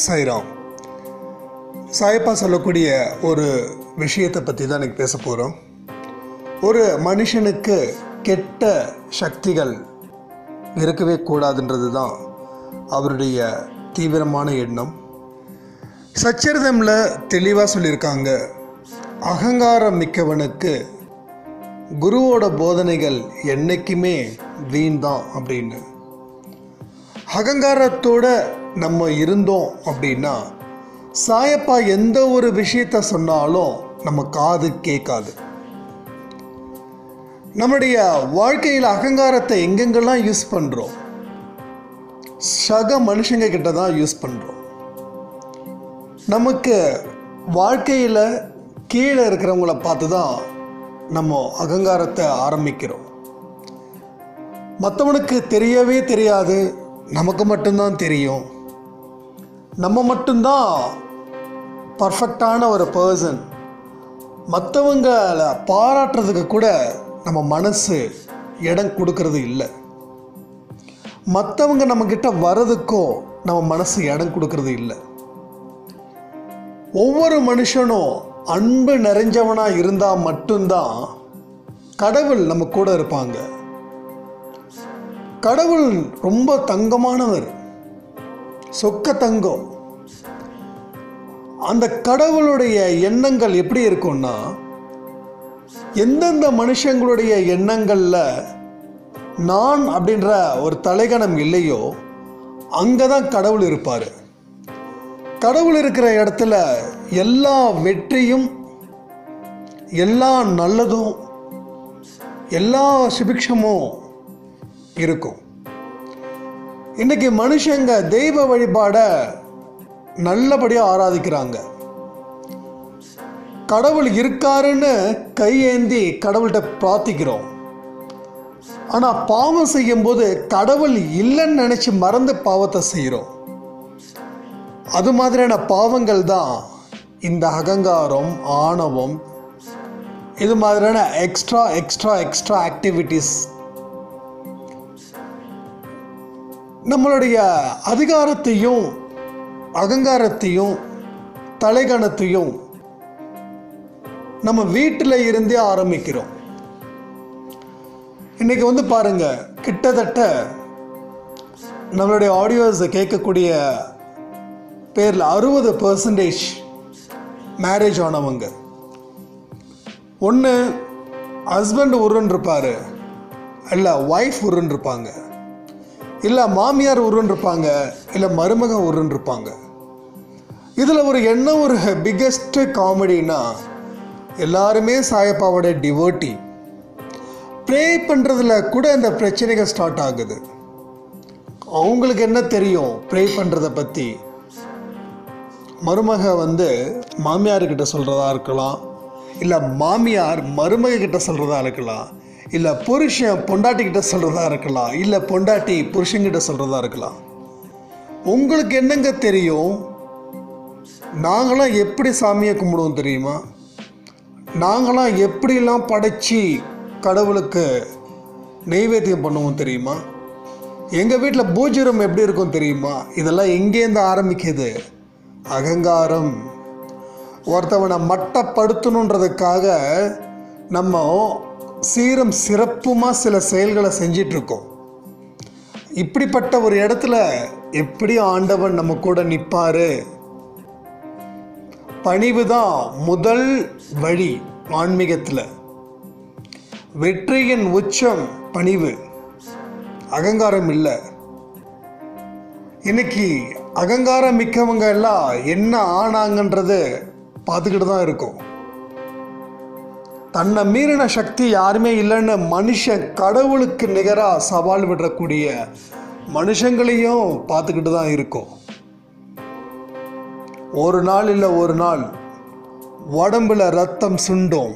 சாய்ராம் சாயப்பா சொல்லக்கூடிய ஒரு விஷயத்தை பற்றி தான் இன்னைக்கு பேச போகிறோம் ஒரு மனுஷனுக்கு கெட்ட சக்திகள் இருக்கவே கூடாதுன்றது தான் அவருடைய தீவிரமான எண்ணம் சச்சரிதமில் தெளிவாக சொல்லியிருக்காங்க அகங்காரம் மிக்கவனுக்கு குருவோட போதனைகள் என்னைக்குமே வீண் தான் அப்படின்னு அகங்காரத்தோட நம்ம இருந்தோம் அப்படின்னா சாயப்பா எந்த ஒரு விஷயத்த சொன்னாலும் நம்ம காது கேட்காது நம்முடைய வாழ்க்கையில் அகங்காரத்தை எங்கெங்கெல்லாம் யூஸ் பண்ணுறோம் சக மனுஷங்க கிட்ட தான் யூஸ் பண்ணுறோம் நமக்கு வாழ்க்கையில் கீழே இருக்கிறவங்கள பார்த்து தான் நம்ம அகங்காரத்தை ஆரம்பிக்கிறோம் மற்றவனுக்கு தெரியவே தெரியாது நமக்கு மட்டும்தான் தெரியும் நம்ம மட்டும்தான் பர்ஃபெக்டான ஒரு பர்சன் மற்றவங்களை பாராட்டுறதுக்கு கூட நம்ம மனசு இடம் கொடுக்கறது இல்லை மற்றவங்க நம்மக்கிட்ட வர்றதுக்கும் நம்ம மனசு இடம் கொடுக்கறது இல்லை ஒவ்வொரு மனுஷனும் அன்பு நிறைஞ்சவனாக இருந்தால் மட்டும்தான் கடவுள் நம்ம கூட இருப்பாங்க கடவுள் ரொம்ப தங்கமானவர் சொக்க தங்கம் அந்த கடவுளுடைய எண்ணங்கள் எப்படி இருக்கும்னா எந்தெந்த மனுஷங்களுடைய எண்ணங்களில் நான் அப்படின்ற ஒரு தலைகணம் இல்லையோ அங்கே தான் கடவுள் இருப்பார் கடவுள் இருக்கிற இடத்துல எல்லா வெற்றியும் எல்லா நல்லதும் எல்லா சுபிக்ஷமும் இருக்கும் இன்னைக்கு மனுஷங்க தெய்வ வழிபாடை நல்லபடியாக ஆராதிக்கிறாங்க கடவுள் இருக்காருன்னு கையேந்தி கடவுள்கிட்ட பிரார்த்திக்கிறோம் ஆனால் பாவம் செய்யும்போது கடவுள் இல்லைன்னு நினச்சி மறந்து பாவத்தை செய்கிறோம் அது மாதிரியான பாவங்கள் தான் இந்த அகங்காரம் ஆணவம் இது மாதிரியான எக்ஸ்ட்ரா எக்ஸ்ட்ரா எக்ஸ்ட்ரா ஆக்டிவிட்டீஸ் நம்மளுடைய அதிகாரத்தையும் அகங்காரத்தையும் தலைகணத்தையும் நம்ம வீட்டில் இருந்தே ஆரம்பிக்கிறோம் இன்னைக்கு வந்து பாருங்க கிட்டத்தட்ட நம்மளுடைய ஆடியோஸை கேட்கக்கூடிய பேரில் அறுபது பர்சன்டேஜ் மேரேஜ் ஆனவங்க ஒன்று ஹஸ்பண்ட் உருன்னு இருப்பார் இல்லை ஒய்ஃப் உருன்னு இருப்பாங்க இல்லை மாமியார் உருன்னு இருப்பாங்க இல்லை மருமக உருன்னு இருப்பாங்க இதில் ஒரு என்ன ஒரு பிக்கெஸ்ட் காமெடினா எல்லாருமே சாயப்பாவோட டிவோட்டி ப்ரே பண்ணுறதுல கூட இந்த பிரச்சனைகள் ஸ்டார்ட் ஆகுது அவங்களுக்கு என்ன தெரியும் ப்ரே பண்ணுறத பற்றி மருமக வந்து மாமியார்கிட்ட சொல்கிறதா இருக்கலாம் இல்லை மாமியார் மருமக கிட்ட சொல்கிறதா இருக்கலாம் இல்லை புருஷன் பொண்டாட்டிக்கிட்ட சொல்கிறதா இருக்கலாம் இல்லை பொண்டாட்டி புருஷன்கிட்ட சொல்கிறதா இருக்கலாம் உங்களுக்கு என்னங்க தெரியும் நாங்களாம் எப்படி சாமியை கும்பிடுவோம் தெரியுமா நாங்களாம் எப்படிலாம் படைச்சி கடவுளுக்கு நெய்வேத்தியம் பண்ணுவோம் தெரியுமா எங்கள் வீட்டில் பூஜை ரூம் எப்படி இருக்கும் தெரியுமா இதெல்லாம் எங்கேருந்து ஆரம்பிக்குது அகங்காரம் ஒருத்தவனை மட்டப்படுத்தணுன்றதுக்காக நம்ம சீரம் சிறப்புமாக சில செயல்களை செஞ்சிட்ருக்கோம் இப்படிப்பட்ட ஒரு இடத்துல எப்படி ஆண்டவன் நம்ம கூட நிற்பார் பணிவு தான் முதல் வழி ஆன்மீகத்தில் வெற்றியின் உச்சம் பணிவு அகங்காரம் இல்லை இன்னைக்கு அகங்காரம் மிக்கவங்க எல்லாம் என்ன ஆனாங்கன்றது பார்த்துக்கிட்டு தான் இருக்கும் தன்னை மீறின சக்தி யாருமே இல்லைன்னு மனுஷன் கடவுளுக்கு நிகராக சவால் விடக்கூடிய மனுஷங்களையும் பார்த்துக்கிட்டு தான் இருக்கும் ஒரு நாள் இல்லை ஒரு நாள் உடம்புல ரத்தம் சுண்டும்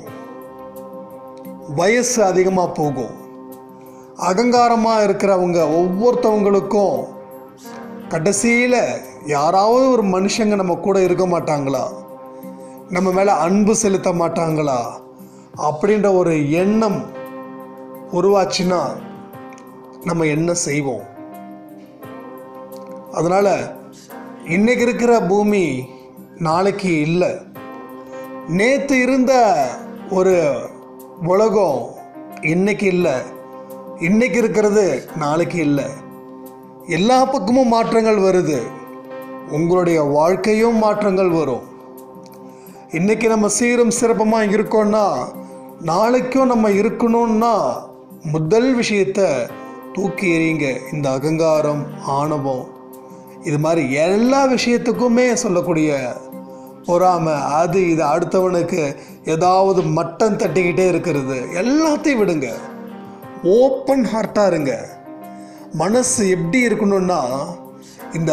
வயசு அதிகமாக போகும் அகங்காரமாக இருக்கிறவங்க ஒவ்வொருத்தவங்களுக்கும் கடைசியில் யாராவது ஒரு மனுஷங்க நம்ம கூட இருக்க மாட்டாங்களா நம்ம மேலே அன்பு செலுத்த மாட்டாங்களா அப்படின்ற ஒரு எண்ணம் உருவாச்சுன்னா நம்ம என்ன செய்வோம் அதனால் இன்னைக்கு இருக்கிற பூமி நாளைக்கு இல்லை நேற்று இருந்த ஒரு உலகம் இன்னைக்கு இல்லை இன்னைக்கு இருக்கிறது நாளைக்கு இல்லை எல்லா பக்கமும் மாற்றங்கள் வருது உங்களுடைய வாழ்க்கையும் மாற்றங்கள் வரும் இன்னைக்கு நம்ம சீரும் சிறப்பமாக இருக்கோம்னா நாளைக்கும் நம்ம இருக்கணும்னா முதல் விஷயத்த தூக்கி எறியுங்க இந்த அகங்காரம் ஆணவம் இது மாதிரி எல்லா விஷயத்துக்குமே சொல்லக்கூடிய பொறாமை அது இது அடுத்தவனுக்கு ஏதாவது மட்டம் தட்டிக்கிட்டே இருக்கிறது எல்லாத்தையும் விடுங்க ஓப்பன் ஹார்ட்டாக இருங்க மனசு எப்படி இருக்கணும்னா இந்த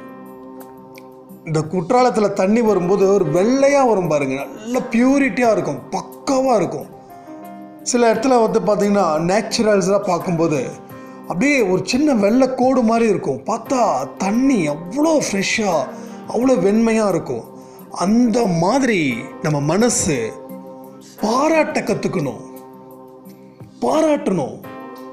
இந்த குற்றாலத்தில் தண்ணி வரும்போது ஒரு வெள்ளையாக வரும் பாருங்க நல்ல பியூரிட்டியாக இருக்கும் பக்காவாக இருக்கும் சில இடத்துல வந்து பார்த்தீங்கன்னா நேச்சுரல்ஸ்லாம் பார்க்கும்போது அப்படியே ஒரு சின்ன வெள்ளை கோடு மாதிரி இருக்கும் பார்த்தா தண்ணி அவ்வளோ ஃப்ரெஷ்ஷாக அவ்வளோ வெண்மையாக இருக்கும் அந்த மாதிரி நம்ம மனசு பாராட்ட கற்றுக்கணும் பாராட்டணும்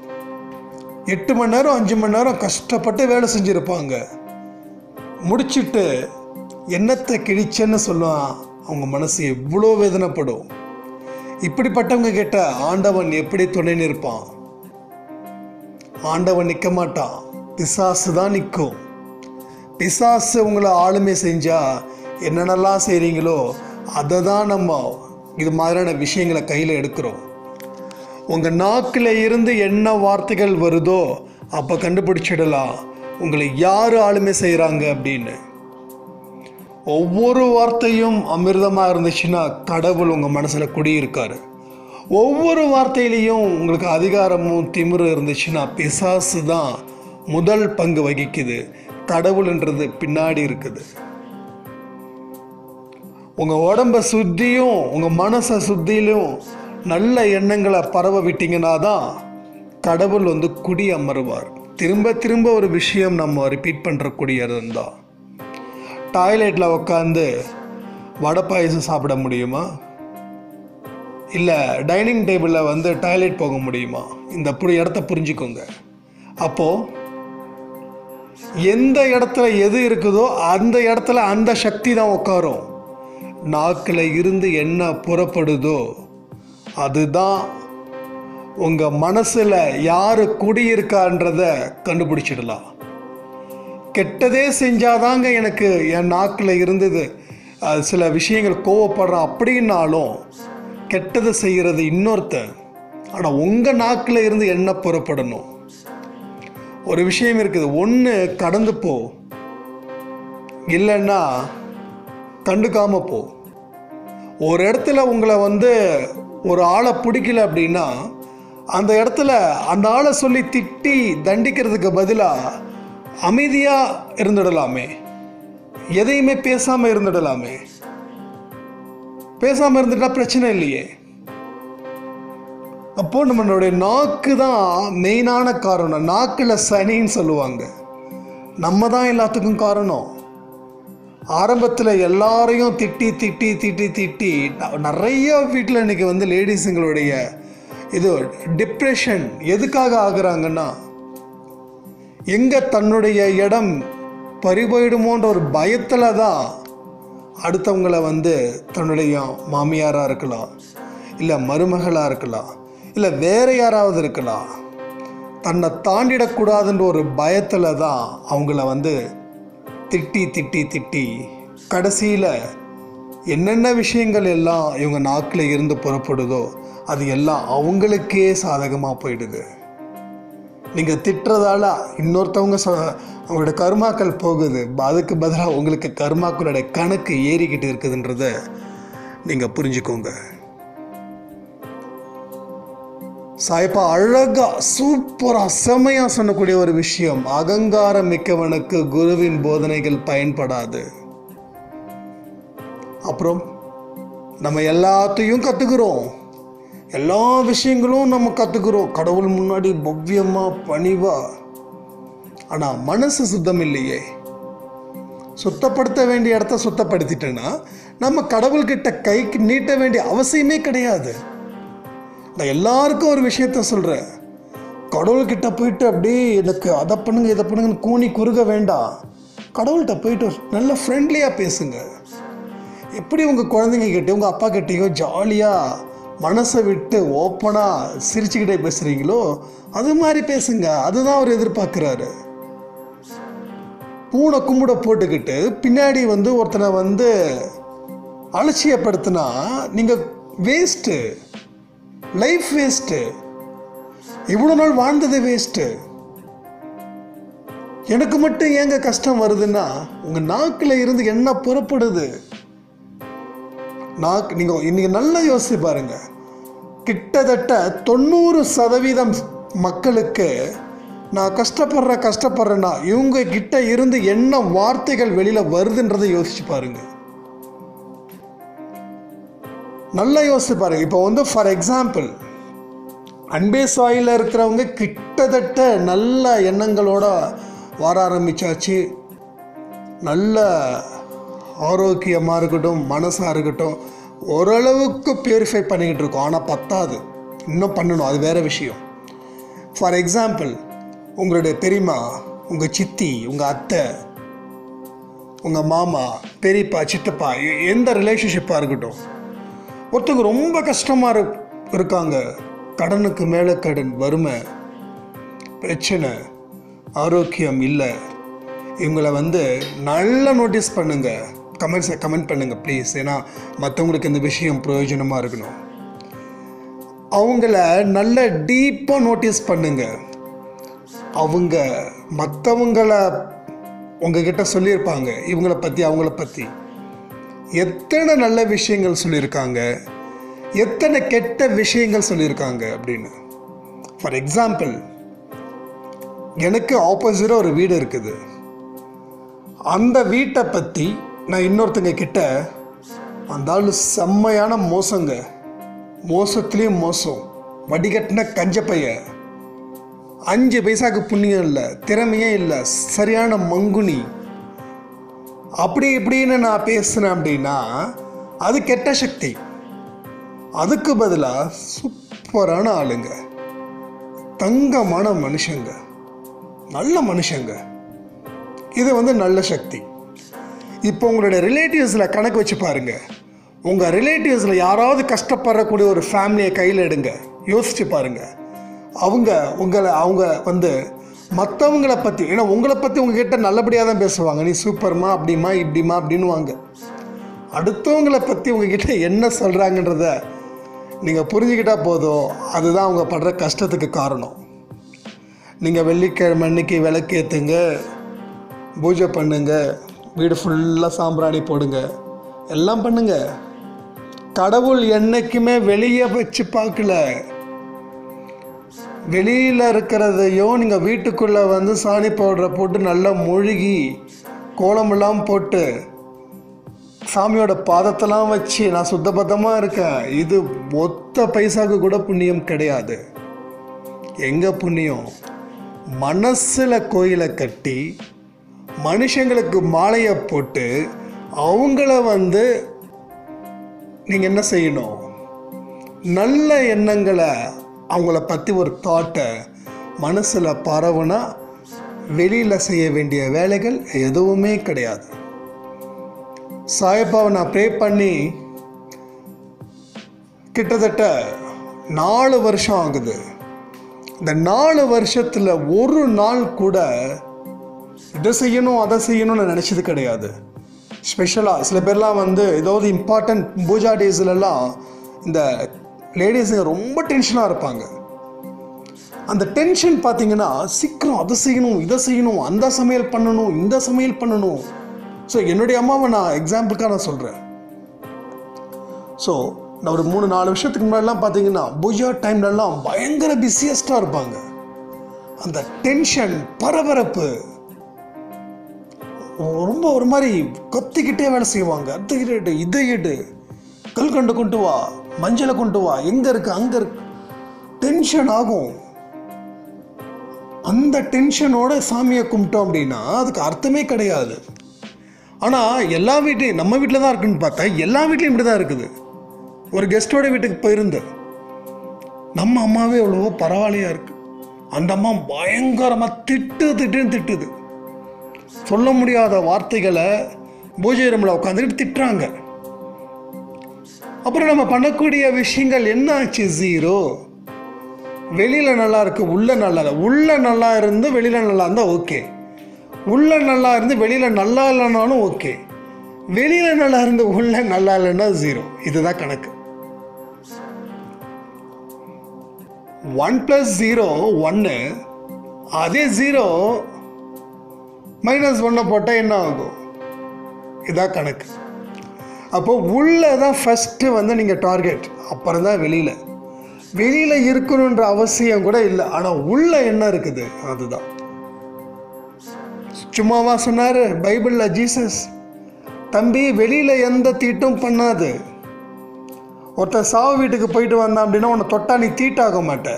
எட்டு மணி நேரம் அஞ்சு மணி நேரம் கஷ்டப்பட்டு வேலை செஞ்சுருப்பாங்க முடிச்சிட்டு என்னத்தை கிழிச்சேன்னு சொல்லுவான் அவங்க மனசு எவ்வளோ வேதனைப்படும் இப்படிப்பட்டவங்க கிட்ட ஆண்டவன் எப்படி துணை நிற்பான் ஆண்டவன் நிற்க மாட்டான் பிசாசு தான் நிற்கும் பிசாசு உங்களை ஆளுமை செஞ்சா என்னென்னலாம் செய்கிறீங்களோ அதை தான் நம்ம இது மாதிரியான விஷயங்களை கையில் எடுக்கிறோம் உங்கள் நாக்கில் இருந்து என்ன வார்த்தைகள் வருதோ அப்போ கண்டுபிடிச்சிடலாம் உங்களை யார் ஆளுமை செய்கிறாங்க அப்படின்னு ஒவ்வொரு வார்த்தையும் அமிர்தமாக இருந்துச்சுன்னா கடவுள் உங்கள் மனசில் குடியிருக்காரு ஒவ்வொரு வார்த்தையிலையும் உங்களுக்கு அதிகாரமும் திமிரு இருந்துச்சுன்னா பிசாசு தான் முதல் பங்கு வகிக்குது கடவுள்ன்றது பின்னாடி இருக்குது உங்கள் உடம்ப சுத்தியும் உங்கள் மனசை சுத்தியிலும் நல்ல எண்ணங்களை பரவ விட்டீங்கன்னா தான் கடவுள் வந்து குடி அமருவார் திரும்ப திரும்ப ஒரு விஷயம் நம்ம ரிப்பீட் பண்ணுறக்கூடியது தான் டாய்லெட்டில் உட்காந்து வடை பாயசம் சாப்பிட முடியுமா இல்லை டைனிங் டேபிளில் வந்து டாய்லெட் போக முடியுமா இந்த புரி இடத்த புரிஞ்சுக்கோங்க அப்போது எந்த இடத்துல எது இருக்குதோ அந்த இடத்துல அந்த சக்தி தான் உட்காரும் நாக்கில் இருந்து என்ன புறப்படுதோ அதுதான் உங்கள் மனசில் யார் குடியிருக்கான்றத கண்டுபிடிச்சிடலாம் கெட்டதே செஞ்சாதாங்க எனக்கு என் நாக்கில் இருந்தது அது சில விஷயங்கள் கோவப்படுறேன் அப்படின்னாலும் கெட்டதை செய்கிறது இன்னொருத்தன் ஆனால் உங்கள் நாக்கில் இருந்து என்ன புறப்படணும் ஒரு விஷயம் இருக்குது ஒன்று கடந்து போ இல்லைன்னா கண்டுக்காம போ ஒரு இடத்துல உங்களை வந்து ஒரு ஆளை பிடிக்கல அப்படின்னா அந்த இடத்துல அந்த ஆளை சொல்லி திட்டி தண்டிக்கிறதுக்கு பதிலாக அமைதியாக இருந்துடலாமே எதையுமே பேசாமல் இருந்துடலாமே பேசாமல் இருந்துட்டா பிரச்சனை இல்லையே அப்போ நம்மளுடைய நாக்கு தான் மெயினான காரணம் நாக்கில் சனின்னு சொல்லுவாங்க நம்ம தான் எல்லாத்துக்கும் காரணம் ஆரம்பத்தில் எல்லாரையும் திட்டி திட்டி திட்டி திட்டி ந- நிறைய வீட்டில் இன்னைக்கு வந்து லேடிஸுங்களுடைய இது டிப்ரெஷன் எதுக்காக ஆகுறாங்கன்னா எங்கே தன்னுடைய இடம் பறிபோயிடுமோன்ற ஒரு பயத்தில் தான் அடுத்தவங்களை வந்து தன்னுடைய மாமியாராக இருக்கலாம் இல்லை மருமகளாக இருக்கலாம் இல்லை வேற யாராவது இருக்கலாம் தன்னை தாண்டிடக்கூடாதுன்ற ஒரு பயத்தில் தான் அவங்கள வந்து திட்டி திட்டி திட்டி கடைசியில் என்னென்ன விஷயங்கள் எல்லாம் இவங்க நாக்கில் இருந்து புறப்படுதோ அது எல்லாம் அவங்களுக்கே சாதகமாக போயிடுது நீங்கள் திட்டுறதால இன்னொருத்தவங்க சொ அவங்களோட கர்மாக்கள் போகுது அதுக்கு பதிலாக உங்களுக்கு கர்மாக்களோட கணக்கு ஏறிக்கிட்டு இருக்குதுன்றத நீங்கள் புரிஞ்சுக்கோங்க சாய்ப்பா அழகா சூப்பரா செமையா சொல்லக்கூடிய ஒரு விஷயம் அகங்காரம் மிக்கவனுக்கு குருவின் போதனைகள் பயன்படாது அப்புறம் நம்ம எல்லாத்தையும் கற்றுக்குறோம் எல்லா விஷயங்களும் நம்ம கற்றுக்குறோம் கடவுள் முன்னாடி பவ்யமா பணிவா ஆனால் மனசு சுத்தம் இல்லையே சுத்தப்படுத்த வேண்டிய இடத்த சுத்தப்படுத்திட்டேன்னா நம்ம கடவுள்கிட்ட கைக்கு நீட்ட வேண்டிய அவசியமே கிடையாது நான் எல்லாருக்கும் ஒரு விஷயத்த சொல்கிறேன் கடவுள்கிட்ட போயிட்டு அப்படியே எனக்கு அதை பண்ணுங்க இதை பண்ணுங்கன்னு கூனி குறுக வேண்டாம் கடவுள்கிட்ட போயிட்டு நல்ல ஃப்ரெண்ட்லியாக பேசுங்க எப்படி உங்கள் குழந்தைங்க கிட்டே உங்கள் அப்பா கிட்டேயோ ஜாலியாக மனசை விட்டு ஓப்பனாக சிரிச்சுக்கிட்டே பேசுகிறீங்களோ அது மாதிரி பேசுங்க அதுதான் அவர் எதிர்பார்க்குறாரு பூனை கும்பிட போட்டுக்கிட்டு பின்னாடி வந்து ஒருத்தனை வந்து அலட்சியப்படுத்தினா நீங்கள் வேஸ்ட்டு லைஃப் வேஸ்ட்டு இவ்வளோ நாள் வாழ்ந்தது வேஸ்ட்டு எனக்கு மட்டும் ஏங்க கஷ்டம் வருதுன்னா உங்கள் நாக்கில் இருந்து என்ன புறப்படுது நாக்கு நீங்கள் இன்னைக்கு நல்லா யோசிச்சு பாருங்க கிட்டத்தட்ட தொண்ணூறு சதவீதம் மக்களுக்கு நான் கஷ்டப்படுறேன் கஷ்டப்படுறேன்னா இவங்க கிட்ட இருந்து என்ன வார்த்தைகள் வெளியில் வருதுன்றதை யோசிச்சு பாருங்க நல்லா யோசிச்சு பாருங்க இப்போ வந்து ஃபார் எக்ஸாம்பிள் அன்பே சாயில் இருக்கிறவங்க கிட்டத்தட்ட நல்ல எண்ணங்களோட வர ஆரம்பிச்சாச்சு நல்ல ஆரோக்கியமாக இருக்கட்டும் மனசாக இருக்கட்டும் ஓரளவுக்கு பியூரிஃபை பண்ணிக்கிட்டு இருக்கோம் ஆனால் பத்தாது இன்னும் பண்ணணும் அது வேறு விஷயம் ஃபார் எக்ஸாம்பிள் உங்களுடைய பெரியம்மா உங்கள் சித்தி உங்கள் அத்தை உங்கள் மாமா பெரியப்பா சித்தப்பா எ- எந்த ரிலேஷன்ஷிப்பாக இருக்கட்டும் ஒருத்தவங்க ரொம்ப கஷ்டமாக இரு இருக்காங்க கடனுக்கு மேலே கடன் வறுமை பிரச்சனை ஆரோக்கியம் இல்லை இவங்களை வந்து நல்லா நோட்டீஸ் பண்ணுங்க கமெண்ட்ஸை கமெண்ட் பண்ணுங்க ப்ளீஸ் ஏன்னா மற்றவங்களுக்கு இந்த விஷயம் பிரயோஜனமாக இருக்கணும் அவங்கள நல்ல டீப்பாக நோட்டீஸ் பண்ணுங்க அவங்க மற்றவங்கள உங்ககிட்ட சொல்லியிருப்பாங்க இவங்கள பற்றி அவங்கள பற்றி எத்தனை நல்ல விஷயங்கள் சொல்லியிருக்காங்க எத்தனை கெட்ட விஷயங்கள் சொல்லியிருக்காங்க அப்படின்னு ஃபார் எக்ஸாம்பிள் எனக்கு ஆப்போசிட்டாக ஒரு வீடு இருக்குது அந்த வீட்டை பற்றி நான் இன்னொருத்தங்க கிட்ட அந்த ஆள் செம்மையான மோசங்க மோசத்துலேயும் மோசம் வடிகட்டின கஞ்ச பையன் அஞ்சு பைசாக்கு புண்ணியம் இல்லை திறமையே இல்லை சரியான மங்குனி அப்படி இப்படின்னு நான் பேசுனேன் அப்படின்னா அது கெட்ட சக்தி அதுக்கு பதிலாக சூப்பரான ஆளுங்க தங்கமான மனுஷங்க நல்ல மனுஷங்க இது வந்து நல்ல சக்தி இப்போ உங்களுடைய ரிலேட்டிவ்ஸில் கணக்கு வச்சு பாருங்க உங்கள் ரிலேட்டிவ்ஸில் யாராவது கஷ்டப்படக்கூடிய ஒரு ஃபேமிலியை கையில் எடுங்க யோசிச்சு பாருங்க அவங்க உங்களை அவங்க வந்து மற்றவங்கள பற்றி ஏன்னா உங்களை பற்றி உங்ககிட்ட நல்லபடியாக தான் பேசுவாங்க நீ சூப்பர்மா அப்படிமா இப்படிமா அப்படின்னுவாங்க அடுத்தவங்களை பற்றி உங்ககிட்ட என்ன சொல்கிறாங்கன்றத நீங்கள் புரிஞ்சுக்கிட்டா போதும் அதுதான் அவங்க படுற கஷ்டத்துக்கு காரணம் நீங்கள் வெள்ளிக்கிழமை அன்னைக்கு விளக்கேற்றுங்க பூஜை பண்ணுங்க வீடு ஃபுல்லாக சாம்பிராணி போடுங்க எல்லாம் பண்ணுங்க கடவுள் என்னைக்குமே வெளியே வச்சு பார்க்கல வெளியில் இருக்கிறதையும் நீங்கள் வீட்டுக்குள்ளே வந்து சாணி பவுடரை போட்டு நல்லா மூழ்கி கோலமெல்லாம் போட்டு சாமியோட பாதத்தெல்லாம் வச்சு நான் சுத்தபத்தமாக இருக்கேன் இது ஒத்த பைசாக்கு கூட புண்ணியம் கிடையாது எங்கே புண்ணியம் மனசில் கோயிலை கட்டி மனுஷங்களுக்கு மாலையை போட்டு அவங்கள வந்து நீங்கள் என்ன செய்யணும் நல்ல எண்ணங்களை அவங்கள பற்றி ஒரு தாட்டை மனசில் பரவுனா வெளியில் செய்ய வேண்டிய வேலைகள் எதுவுமே கிடையாது சாயப்பாவை நான் ப்ரே பண்ணி கிட்டத்தட்ட நாலு வருஷம் ஆகுது இந்த நாலு வருஷத்தில் ஒரு நாள் கூட இதை செய்யணும் அதை செய்யணும்னு நான் நினச்சது கிடையாது ஸ்பெஷலாக சில பேர்லாம் வந்து ஏதாவது இம்பார்ட்டன்ட் பூஜா டேஸ்லலாம் இந்த லேடிஸுங்க ரொம்ப டென்ஷனாக இருப்பாங்க அந்த டென்ஷன் பார்த்தீங்கன்னா சீக்கிரம் அதை செய்யணும் இதை செய்யணும் அந்த சமையல் பண்ணணும் இந்த சமையல் பண்ணணும் ஸோ என்னுடைய அம்மாவை நான் எக்ஸாம்பிளுக்காக நான் சொல்கிறேன் ஸோ நான் ஒரு மூணு நாலு வருஷத்துக்கு முன்னாடிலாம் பார்த்தீங்கன்னா பூஜா டைம்லலாம் பயங்கர பிஸியஸ்டாக இருப்பாங்க அந்த டென்ஷன் பரபரப்பு ரொம்ப ஒரு மாதிரி கொத்திக்கிட்டே வேலை செய்வாங்க அது இடு இதை இடு கல்கண்டு கொண்டு வா மஞ்சளை கொண்டு வா எங்கே இருக்கு அங்கே இருக்கு டென்ஷன் ஆகும் அந்த டென்ஷனோட சாமியை கும்பிட்டோம் அப்படின்னா அதுக்கு அர்த்தமே கிடையாது ஆனால் எல்லா வீட்லையும் நம்ம வீட்டில் தான் இருக்குன்னு பார்த்தா எல்லா வீட்லையும் இப்படி தான் இருக்குது ஒரு கெஸ்ட்டோட வீட்டுக்கு போயிருந்தேன் நம்ம அம்மாவே எவ்வளவோ பரவாயில்லையா இருக்கு அந்த அம்மா பயங்கரமாக திட்டு திட்டுன்னு திட்டுது சொல்ல முடியாத வார்த்தைகளை பூஜை ரூமில் உட்காந்துட்டு திட்டுறாங்க அப்புறம் நம்ம பண்ணக்கூடிய விஷயங்கள் என்ன ஆச்சு ஜீரோ வெளியில் நல்லா இருக்கு உள்ள நல்லா இல்லை உள்ள நல்லா இருந்து வெளியில் நல்லா இருந்தால் ஓகே உள்ள நல்லா இருந்து வெளியில் நல்லா இல்லைனாலும் ஓகே வெளியில் நல்லா இருந்து உள்ள நல்லா இல்லைன்னா ஜீரோ இதுதான் கணக்கு ஒன் ப்ளஸ் ஜீரோ ஒன்று அதே ஜீரோ மைனஸ் ஒன்னை போட்டால் என்ன ஆகும் இதான் கணக்கு அப்போ உள்ள தான் ஃபஸ்ட்டு வந்து நீங்கள் டார்கெட் அப்புறம் தான் வெளியில் வெளியில் இருக்கணுன்ற அவசியம் கூட இல்லை ஆனால் உள்ள என்ன இருக்குது அதுதான் சும்மாவா சொன்னார் பைபிளில் ஜீசஸ் தம்பி வெளியில் எந்த தீட்டும் பண்ணாது ஒருத்தன் சாவு வீட்டுக்கு போயிட்டு வந்தான் அப்படின்னா உன்னை தொட்டா நீ தீட்டாக மாட்ட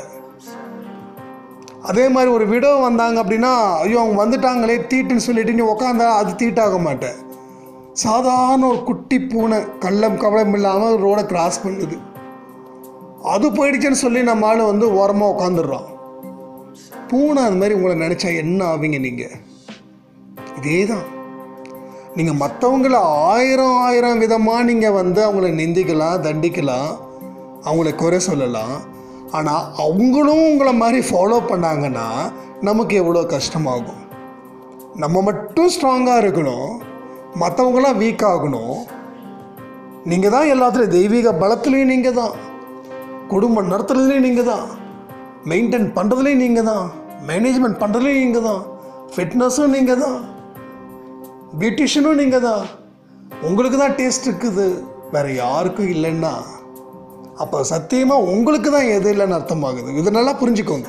அதே மாதிரி ஒரு விடோ வந்தாங்க அப்படின்னா ஐயோ அவங்க வந்துட்டாங்களே தீட்டுன்னு சொல்லிட்டு நீ உக்காந்தா அது தீட்டாக மாட்டேன் சாதாரண ஒரு குட்டி பூனை கள்ளம் கவலம் இல்லாமல் ரோடை கிராஸ் பண்ணுது அது போயிடுச்சுன்னு சொல்லி நம்ம ஆள் வந்து ஓரமாக உட்காந்துடுறோம் பூனை அந்த மாதிரி உங்களை நினச்சா என்ன ஆவீங்க நீங்கள் இதே தான் நீங்கள் மற்றவங்கள ஆயிரம் ஆயிரம் விதமாக நீங்கள் வந்து அவங்கள நிந்திக்கலாம் தண்டிக்கலாம் அவங்கள குறை சொல்லலாம் ஆனால் அவங்களும் உங்களை மாதிரி ஃபாலோ பண்ணாங்கன்னா நமக்கு எவ்வளோ கஷ்டமாகும் நம்ம மட்டும் ஸ்ட்ராங்காக இருக்கணும் மற்றவங்களாம் வீக் ஆகணும் நீங்கள் தான் எல்லாத்துலேயும் தெய்வீக பலத்துலேயும் நீங்கள் தான் குடும்பம் நடத்துறதுலேயும் நீங்கள் தான் மெயின்டைன் பண்ணுறதுலேயும் நீங்கள் தான் மேனேஜ்மெண்ட் பண்ணுறதுலேயும் நீங்கள் தான் ஃபிட்னஸும் நீங்கள் தான் பியூட்டிஷியனும் நீங்கள் தான் உங்களுக்கு தான் டேஸ்ட் இருக்குது வேறு யாருக்கும் இல்லைன்னா அப்போ சத்தியமாக உங்களுக்கு தான் எது இல்லைன்னு அர்த்தமாகுது இது நல்லா புரிஞ்சுக்கோங்க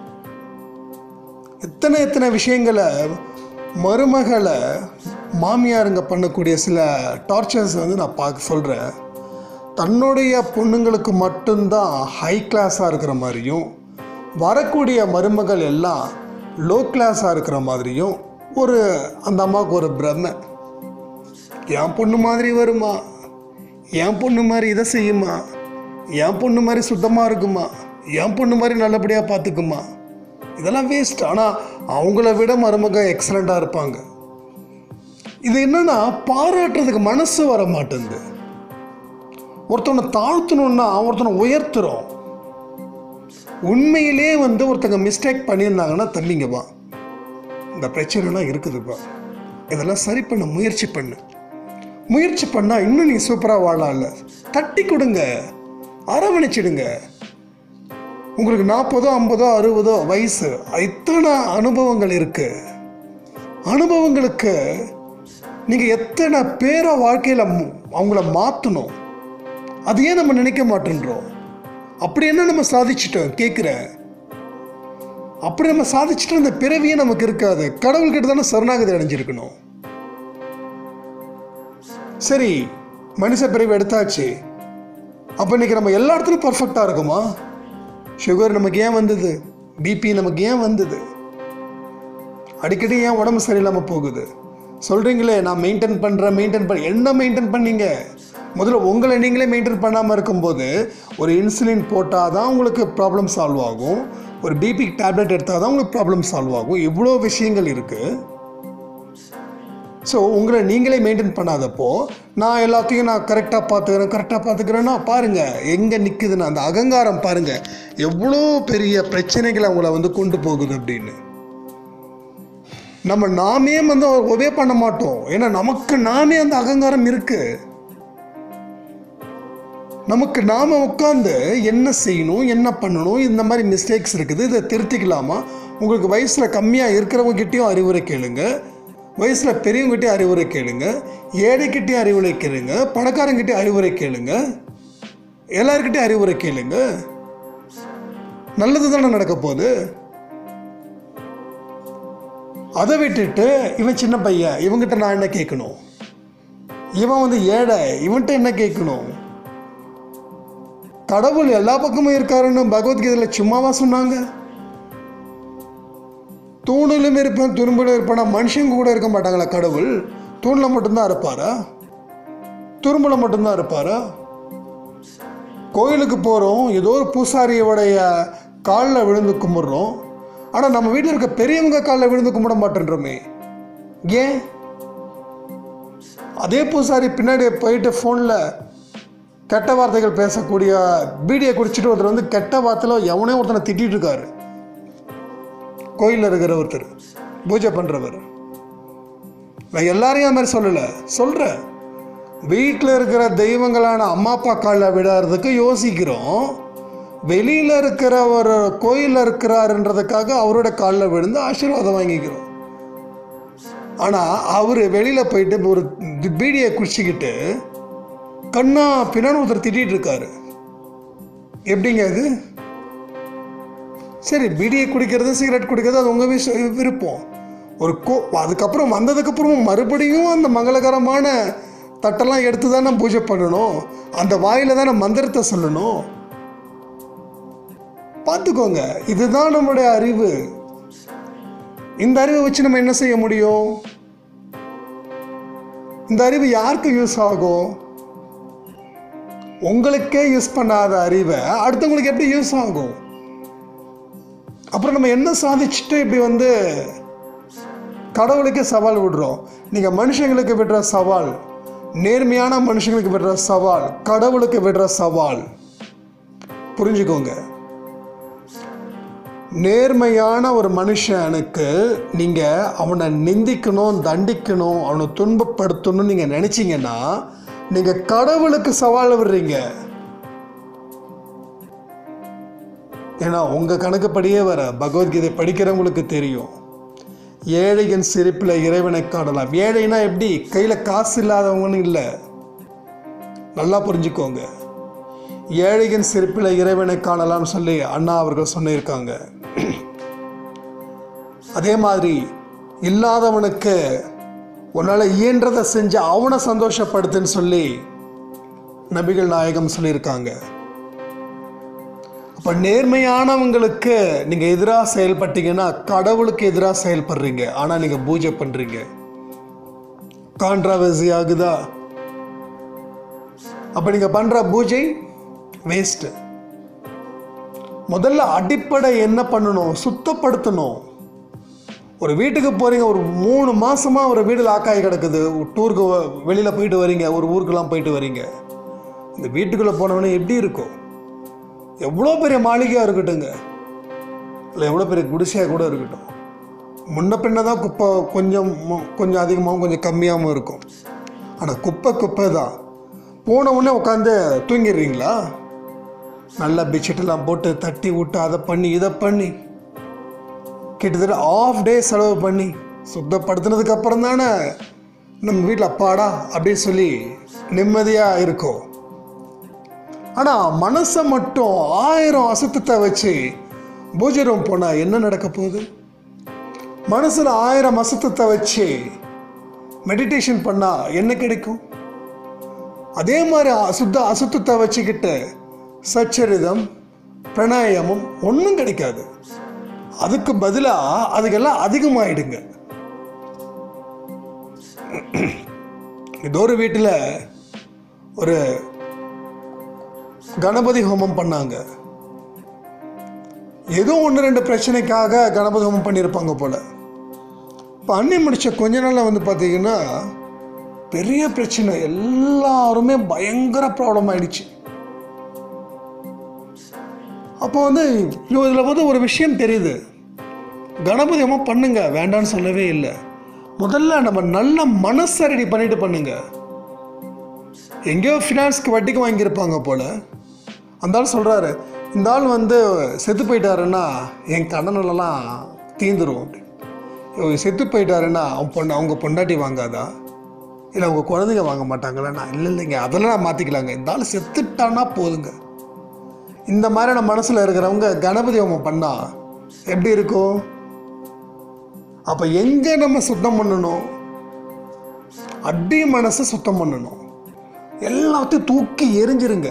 எத்தனை எத்தனை விஷயங்களை மருமகளை மாமியாருங்க பண்ணக்கூடிய சில டார்ச்சர்ஸ் வந்து நான் பார்க்க சொல்கிறேன் தன்னுடைய பொண்ணுங்களுக்கு மட்டும்தான் ஹை கிளாஸாக இருக்கிற மாதிரியும் வரக்கூடிய மருமகள் எல்லாம் லோ கிளாஸாக இருக்கிற மாதிரியும் ஒரு அந்த அம்மாவுக்கு ஒரு பிரமை என் பொண்ணு மாதிரி வருமா என் பொண்ணு மாதிரி இதை செய்யுமா என் பொண்ணு மாதிரி சுத்தமாக இருக்குமா என் பொண்ணு மாதிரி நல்லபடியாக பார்த்துக்குமா இதெல்லாம் வேஸ்ட் ஆனால் அவங்கள விட மருமக எக்ஸலண்ட்டாக இருப்பாங்க இது என்னன்னா பாராட்டுறதுக்கு மனசு வர மாட்டேங்குது ஒருத்தவனை தாழ்த்தணும்னா ஒருத்தனை உயர்த்துறோம் உண்மையிலே வந்து ஒருத்தங்க மிஸ்டேக் பண்ணியிருந்தாங்கன்னா தம்பிங்கப்பா இந்த பிரச்சனைலாம் இருக்குதுப்பா இதெல்லாம் சரி பண்ண முயற்சி பண்ணு முயற்சி பண்ணால் இன்னும் நீ சூப்பராக வாழலாம்ல தட்டி கொடுங்க அரவணைச்சிடுங்க உங்களுக்கு நாற்பதோ ஐம்பதோ அறுபதோ வயசு இத்தனை அனுபவங்கள் இருக்கு அனுபவங்களுக்கு நீங்கள் எத்தனை பேரை வாழ்க்கையில் அவங்கள மாற்றணும் அது ஏன் நம்ம நினைக்க மாட்டேன்றோம் அப்படி என்ன நம்ம சாதிச்சிட்டோம் கேட்குறேன் அப்படி நம்ம சாதிச்சுட்டு அந்த பிறவியே நமக்கு இருக்காது கடவுள்கிட்ட தானே சரணாகதி அடைஞ்சிருக்கணும் சரி மனுஷ பிறவி எடுத்தாச்சு அப்போ இன்னைக்கு நம்ம எல்லா இடத்துலையும் பர்ஃபெக்டாக இருக்குமா சுகர் நமக்கு ஏன் வந்தது பிபி நமக்கு ஏன் வந்தது அடிக்கடி ஏன் உடம்பு சரியில்லாமல் போகுது சொல்கிறீங்களே நான் மெயின்டைன் பண்ணுறேன் மெயின்டைன் பண்ண என்ன மெயின்டைன் பண்ணீங்க முதல்ல உங்களை நீங்களே மெயின்டைன் பண்ணாமல் இருக்கும்போது ஒரு இன்சுலின் போட்டால் தான் உங்களுக்கு ப்ராப்ளம் சால்வ் ஆகும் ஒரு பிபி டேப்லெட் எடுத்தால் தான் உங்களுக்கு ப்ராப்ளம் சால்வ் ஆகும் இவ்வளோ விஷயங்கள் இருக்குது ஸோ உங்களை நீங்களே மெயின்டைன் பண்ணாதப்போ நான் எல்லாத்தையும் நான் கரெக்டாக பார்த்துக்கிறேன் கரெக்டாக பார்த்துக்கிறேன்னா பாருங்கள் எங்கே நிற்குதுன்னு அந்த அகங்காரம் பாருங்கள் எவ்வளோ பெரிய பிரச்சனைகளை அவங்கள வந்து கொண்டு போகுது அப்படின்னு நம்ம நாமே வந்து ஒபே பண்ண மாட்டோம் ஏன்னா நமக்கு நாமே அந்த அகங்காரம் இருக்கு நமக்கு நாம உட்காந்து என்ன செய்யணும் என்ன பண்ணணும் இந்த மாதிரி மிஸ்டேக்ஸ் இருக்குது இதை திருத்திக்கலாமா உங்களுக்கு வயசில் கம்மியாக இருக்கிறவங்ககிட்டயும் அறிவுரை கேளுங்க வயசில் பெரியவங்ககிட்டயும் அறிவுரை கேளுங்க ஏழைக்கிட்டையும் அறிவுரை கேளுங்க பணக்காரங்கிட்டையும் அறிவுரை கேளுங்க எல்லாருக்கிட்டையும் அறிவுரை கேளுங்க நல்லது தானே நடக்க போகுது அதை விட்டுட்டு இவன் சின்ன பையன் இவங்கிட்ட நான் என்ன கேட்கணும் இவன் வந்து ஏழை இவன்கிட்ட என்ன கேட்கணும் கடவுள் எல்லா பக்கமும் இருக்காருன்னு பகவத்கீதையில் சும்மாவா சொன்னாங்க தூணிலும் இருப்பேன் துரும்பிலும் இருப்பேன் மனுஷங்க கூட இருக்க மாட்டாங்களா கடவுள் தூணில் மட்டும்தான் இருப்பாரா துரும்புல மட்டும்தான் இருப்பாரா கோயிலுக்கு போகிறோம் ஏதோ ஒரு பூசாரியோடைய காலில் விழுந்து கும்பிட்றோம் ஆனால் நம்ம வீட்டில் இருக்க பெரியவங்க காலில் விழுந்து கும்பிட மாட்டேன்றோமே ஏன் அதே பூசாரி பின்னாடி போயிட்டு ஃபோனில் கெட்ட வார்த்தைகள் பேசக்கூடிய பீடியை குடிச்சிட்டு ஒருத்தர் வந்து கெட்ட வார்த்தையில் எவனே ஒருத்தனை திட்டிட்டு இருக்காரு கோயிலில் இருக்கிற ஒருத்தர் பூஜை பண்ணுறவர் நான் எல்லாரையும் அது மாதிரி சொல்லலை சொல்கிறேன் வீட்டில் இருக்கிற தெய்வங்களான அம்மா அப்பா காலில் விடாததுக்கு யோசிக்கிறோம் வெளியில் இருக்கிற ஒரு கோயிலில் இருக்கிறாருன்றதுக்காக அவரோட காலில் விழுந்து ஆசீர்வாதம் வாங்கிக்கிறோம் ஆனால் அவர் வெளியில் போயிட்டு ஒரு பீடியை குடிச்சிக்கிட்டு கண்ணா பின்னாடி ஒருத்தர் திட்டிகிட்டு இருக்காரு எப்படிங்க அது சரி பீடியை குடிக்கிறது சிகரெட் குடிக்கிறது அது உங்கள் விஷ விருப்பம் ஒரு கோ அதுக்கப்புறம் வந்ததுக்கப்புறமும் மறுபடியும் அந்த மங்களகரமான தட்டெல்லாம் எடுத்து தானே பூஜை பண்ணணும் அந்த வாயில் தானே மந்திரத்தை சொல்லணும் பார்த்துக்கோங்க இதுதான் நம்மளுடைய அறிவு இந்த அறிவை வச்சு நம்ம என்ன செய்ய முடியும் இந்த அறிவு யாருக்கு யூஸ் ஆகும் உங்களுக்கே யூஸ் பண்ணாத அறிவை அடுத்தவங்களுக்கு எப்படி யூஸ் ஆகும் அப்புறம் நம்ம என்ன சாதிச்சுட்டு இப்படி வந்து கடவுளுக்கே சவால் விடுறோம் நீங்கள் மனுஷங்களுக்கு விடுற சவால் நேர்மையான மனுஷங்களுக்கு விடுற சவால் கடவுளுக்கு விடுற சவால் புரிஞ்சுக்கோங்க நேர்மையான ஒரு மனுஷனுக்கு நீங்கள் அவனை நிந்திக்கணும் தண்டிக்கணும் அவனை துன்பப்படுத்தணும்னு நீங்கள் நினச்சிங்கன்னா நீங்கள் கடவுளுக்கு சவால் விடுறீங்க ஏன்னா உங்கள் கணக்குப்படியே வர பகவத்கீதை படிக்கிறவங்களுக்கு தெரியும் ஏழையின் சிரிப்பில் இறைவனை காணலாம் ஏழைனா எப்படி கையில் காசு இல்லாதவங்கன்னு இல்லை நல்லா புரிஞ்சுக்கோங்க ஏழையின் சிரிப்பில் இறைவனை காணலாம்னு சொல்லி அண்ணா அவர்கள் சொல்லியிருக்காங்க அதே மாதிரி இல்லாதவனுக்கு உன்னால் இயன்றதை செஞ்சு அவனை சந்தோஷப்படுத்துன்னு சொல்லி நபிகள் நாயகம் சொல்லியிருக்காங்க அப்போ நேர்மையானவங்களுக்கு நீங்கள் எதிராக செயல்பட்டீங்கன்னா கடவுளுக்கு எதிராக செயல்படுறீங்க ஆனால் நீங்கள் பூஜை பண்ணுறீங்க கான்ட்ராவர்சி ஆகுதா அப்போ நீங்கள் பண்ணுற பூஜை வேஸ்ட்டு முதல்ல அடிப்படை என்ன பண்ணணும் சுத்தப்படுத்தணும் ஒரு வீட்டுக்கு போகிறீங்க ஒரு மூணு மாசமா ஒரு வீடு லாக் ஆகி கிடக்குது டூருக்கு வெளியில் போயிட்டு வரீங்க ஒரு ஊருக்கெல்லாம் போயிட்டு வரீங்க இந்த வீட்டுக்குள்ளே போனவொடனே எப்படி இருக்கும் எவ்வளோ பெரிய மாளிகையாக இருக்கட்டுங்க இல்லை எவ்வளோ பெரிய குடிசையாக கூட இருக்கட்டும் முன்ன பின்ன தான் குப்பை கொஞ்சம் மு- கொஞ்சம் அதிகமாகவும் கொஞ்சம் கம்மியாகவும் இருக்கும் ஆனால் குப்பை குப்பை தான் போன உடனே உட்காந்து தூங்கிடுறீங்களா நல்லா பெட்ஷீட்டெல்லாம் போட்டு தட்டி விட்டு அதை பண்ணி இதை பண்ணி கிட்டத்தட்ட ஆஃப் டே செலவு பண்ணி சுத்தப்படுத்தினதுக்கு அப்புறம் தானே நம்ம வீட்டில் அப்பாடா அப்படின்னு சொல்லி நிம்மதியாக இருக்கும் ஆனால் மனசை மட்டும் ஆயிரம் அசுத்தத்தை வச்சு பூஜை ரூம் போனால் என்ன நடக்க போகுது மனசில் ஆயிரம் அசுத்தத்தை வச்சு மெடிடேஷன் பண்ணால் என்ன கிடைக்கும் அதே மாதிரி அசுத்த அசுத்தத்தை வச்சுக்கிட்டு சச்சரிதம் பிராணாயாமம் ஒன்றும் கிடைக்காது அதுக்கு பதிலாக அதுக்கெல்லாம் அதிகமாயிடுங்க ஏதோ ஒரு வீட்டில் ஒரு கணபதி ஹோமம் பண்ணாங்க ஏதோ ஒன்று ரெண்டு பிரச்சனைக்காக கணபதி ஹோமம் பண்ணியிருப்பாங்க போல பண்ணி முடிச்ச கொஞ்ச நாளில் வந்து பார்த்தீங்கன்னா பெரிய பிரச்சனை எல்லாருமே பயங்கர ப்ராப்ளம் ஆயிடுச்சு அப்போ வந்து இதில் வந்து ஒரு விஷயம் தெரியுது கணபதி அம்மா பண்ணுங்க வேண்டான்னு சொல்லவே இல்லை முதல்ல நம்ம நல்ல மனசை ரெடி பண்ணிட்டு பண்ணுங்க எங்கேயோ ஃபினான்ஸ்க்கு வட்டிக்கு வாங்கியிருப்பாங்க போல அந்த ஆள் சொல்கிறாரு இந்த ஆள் வந்து செத்து போயிட்டாருன்னா என் கடனெல்லாம் தீந்துரும் அப்படின்னு இவர் செத்து போயிட்டாருன்னா அவன் பொண்ணு அவங்க பொண்டாட்டி வாங்காதா இல்லை அவங்க குழந்தைங்க வாங்க மாட்டாங்களா நான் இல்லை இல்லைங்க அதெல்லாம் மாற்றிக்கலாங்க இந்த ஆள் செத்துட்டான்னா போதுங்க இந்த மாதிரியான மனசில் இருக்கிறவங்க கணபதி ஹோமம் பண்ணா எப்படி இருக்கும் அப்போ எங்கே நம்ம சுத்தம் பண்ணணும் அடி மனசை சுத்தம் பண்ணணும் எல்லாத்தையும் தூக்கி எரிஞ்சிருங்க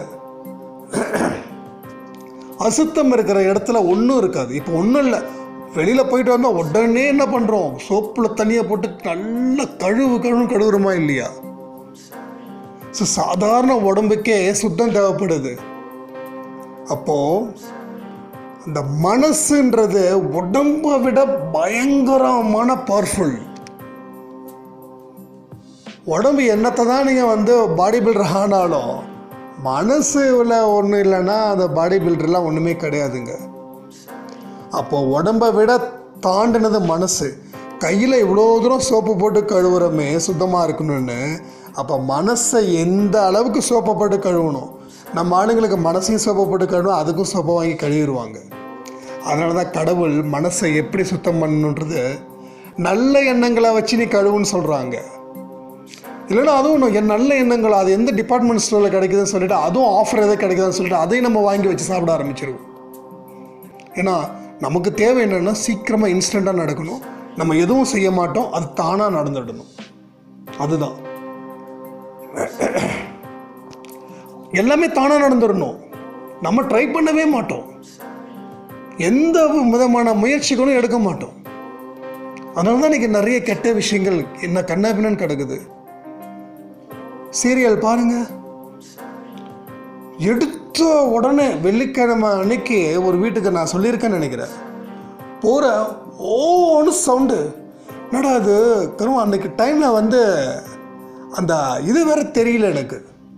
அசுத்தம் இருக்கிற இடத்துல ஒன்றும் இருக்காது இப்போ ஒன்றும் இல்லை வெளியில் போயிட்டு வந்தால் உடனே என்ன பண்ணுறோம் சோப்பில் தண்ணியை போட்டு நல்லா கழுவு கழுவு கழுவுறோமா இல்லையா ஸோ சாதாரண உடம்புக்கே சுத்தம் தேவைப்படுது அப்போ அந்த மனசுன்றது உடம்பை விட பயங்கரமான பவர்ஃபுல் உடம்பு என்னத்தை தான் நீங்கள் வந்து பாடி பில்டர் ஆனாலும் மனசு உள்ள ஒன்றும் இல்லைன்னா அந்த பாடி பில்டர்லாம் ஒன்றுமே கிடையாதுங்க அப்போ உடம்பை விட தாண்டினது மனசு கையில் இவ்வளோ தூரம் சோப்பு போட்டு கழுவுறமே சுத்தமாக இருக்கணும்னு அப்போ மனசை எந்த அளவுக்கு சோப்பை போட்டு கழுவணும் நம்ம ஆளுங்களுக்கு மனசையும் சோப்பை போட்டு கழுவணும் அதுக்கும் சோப்பை வாங்கி கழுவிடுவாங்க அதனால தான் கடவுள் மனசை எப்படி சுத்தம் பண்ணணுன்றது நல்ல எண்ணங்களை வச்சு நீ கழுவுன்னு சொல்கிறாங்க இல்லைன்னா அதுவும் ஒன்று என் நல்ல எண்ணங்கள் அது எந்த டிபார்ட்மெண்ட் ஸ்டோரில் கிடைக்குதுன்னு சொல்லிட்டு அதுவும் ஆஃபர் எதாவது கிடைக்குதுன்னு சொல்லிட்டு அதையும் நம்ம வாங்கி வச்சு சாப்பிட ஆரம்பிச்சிருவோம் ஏன்னா நமக்கு தேவை என்னென்னா சீக்கிரமாக இன்ஸ்டண்ட்டாக நடக்கணும் நம்ம எதுவும் செய்ய மாட்டோம் அது தானாக நடந்துடணும் அதுதான் எல்லாமே தானாக நடந்துடணும் நம்ம ட்ரை பண்ணவே மாட்டோம் எந்த விதமான முயற்சிகளும் எடுக்க மாட்டோம் அதனால தான் இன்னைக்கு நிறைய கெட்ட விஷயங்கள் என்ன கண்ணாபின்னு கிடக்குது சீரியல் பாருங்க எடுத்த உடனே வெள்ளிக்கிழமை அன்னைக்கு ஒரு வீட்டுக்கு நான் சொல்லியிருக்கேன்னு நினைக்கிறேன் போகிற ஓன்னு சவுண்டு என்னடா அது கரும் அன்னைக்கு டைமில் வந்து அந்த இது வேற தெரியல எனக்கு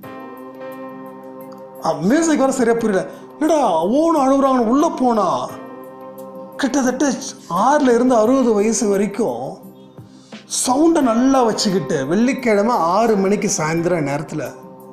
மியூசிக் வேற சரியா புரியல என்னடா ஓன்னு அழுகுறாங்கன்னு உள்ளே போனா கிட்டத்தட்ட ஆறில் இருந்து அறுபது வயசு வரைக்கும் சவுண்டை நல்லா வச்சுக்கிட்டு வெள்ளிக்கிழமை ஆறு மணிக்கு சாயந்தரம் நேரத்தில்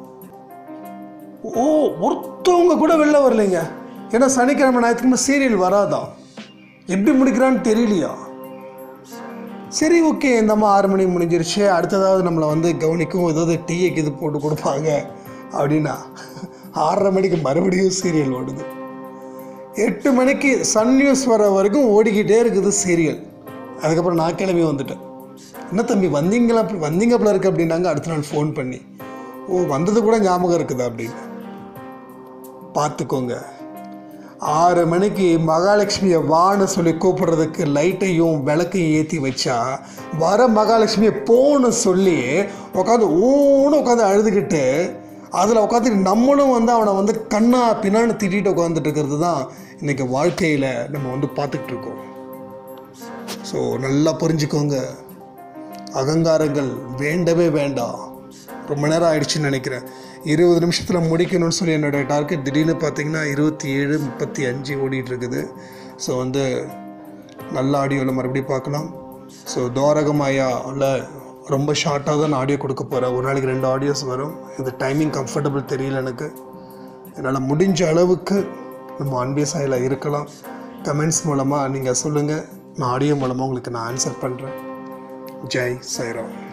ஓ ஒருத்தவங்க கூட வெளில வரலைங்க ஏன்னா சனிக்கிழமை ஞாயிற்றுக்கிழமை சீரியல் வராதான் எப்படி முடிக்கிறான்னு தெரியலையா சரி ஓகே இந்த அம்மா ஆறு மணிக்கு முடிஞ்சிருச்சு அடுத்ததாவது நம்மளை வந்து கவனிக்கும் ஏதாவது டீயைக்கு இது போட்டு கொடுப்பாங்க அப்படின்னா ஆறரை மணிக்கு மறுபடியும் சீரியல் ஓடுது எட்டு மணிக்கு சன் நியூஸ் வர வரைக்கும் ஓடிக்கிட்டே இருக்குது சீரியல் அதுக்கப்புறம் நான் கிளம்பி வந்துட்டேன் என்ன தம்பி வந்தீங்களா வந்தீங்கப்பல இருக்கு அப்படின்னாங்க அடுத்த நாள் ஃபோன் பண்ணி ஓ வந்தது கூட ஞாபகம் இருக்குதா அப்படின்னு பார்த்துக்கோங்க ஆறு மணிக்கு மகாலட்சுமியை வான்னு சொல்லி கூப்பிடுறதுக்கு லைட்டையும் விளக்கையும் ஏற்றி வச்சா வர மகாலட்சுமியை போன்னு சொல்லி உட்காந்து ஊன்னு உட்காந்து அழுதுகிட்டு அதில் உட்காந்து நம்மளும் வந்து அவனை வந்து கண்ணா பின்னான்னு திட்டிட்டு உட்காந்துட்டு இருக்கிறது தான் இன்றைக்கி வாழ்க்கையில் நம்ம வந்து பார்த்துக்கிட்டு இருக்கோம் ஸோ நல்லா புரிஞ்சுக்கோங்க அகங்காரங்கள் வேண்டவே வேண்டாம் ரொம்ப நேரம் ஆயிடுச்சுன்னு நினைக்கிறேன் இருபது நிமிஷத்தில் முடிக்கணும்னு சொல்லி என்னோடய டார்கெட் திடீர்னு பார்த்தீங்கன்னா இருபத்தி ஏழு முப்பத்தி அஞ்சு ஓடிட்டு இருக்குது ஸோ வந்து நல்ல ஆடியோவில் மறுபடியும் பார்க்கலாம் ஸோ துவாரகமாயாவில் ரொம்ப ஷார்ட்டாக தான் நான் ஆடியோ கொடுக்க போகிறேன் ஒரு நாளைக்கு ரெண்டு ஆடியோஸ் வரும் இந்த டைமிங் கம்ஃபர்டபுள் தெரியல எனக்கு என்னால் முடிஞ்ச அளவுக்கு நம்ம அன்பே சாயில் இருக்கலாம் கமெண்ட்ஸ் மூலமாக நீங்கள் சொல்லுங்கள் நான் ஆடியோ மூலமாக உங்களுக்கு நான் ஆன்சர் பண்ணுறேன் ஜெய் சாய்ராம்